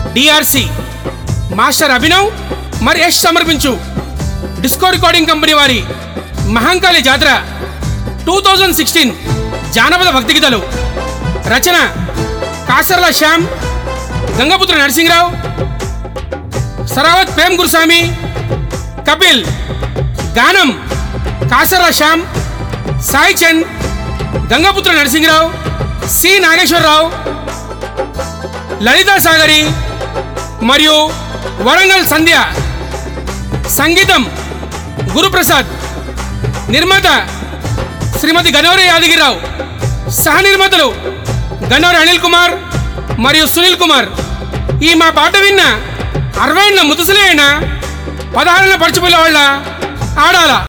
DRC master Abhinav మరి యశ్ సమర్పించు disco recording company వారి మహంకాళి జాతర టూ థౌజండ్ సిక్స్టీన్ జానపద భక్తి గీతలు రచన కాసర్ల శ్యామ్ గంగపుత్ర నరసింహరావు సరావత్ ప్రేమ్ గురుస్వామి కపిల్ గానం కాసర్ల శ్యామ్ సాయి చంద్ గంగపుత్ర నరసింహరావు సి నాగేశ్వరరావు లలితా సాగరి మరియు వరంగల్ సంధ్య సంగీతం గురుప్రసాద్ నిర్మాత శ్రీమతి గనోరి యాదగిరిరావు సహ నిర్మాతలు గన్నవరి అనిల్ కుమార్ మరియు సునీల్ కుమార్ ఈ మా పాట విన్న అరవై ఏళ్ళ ముదుసలే అయినా పదహారేళ్ళ పడుచుపిల్ల వాళ్ళ ఆడాల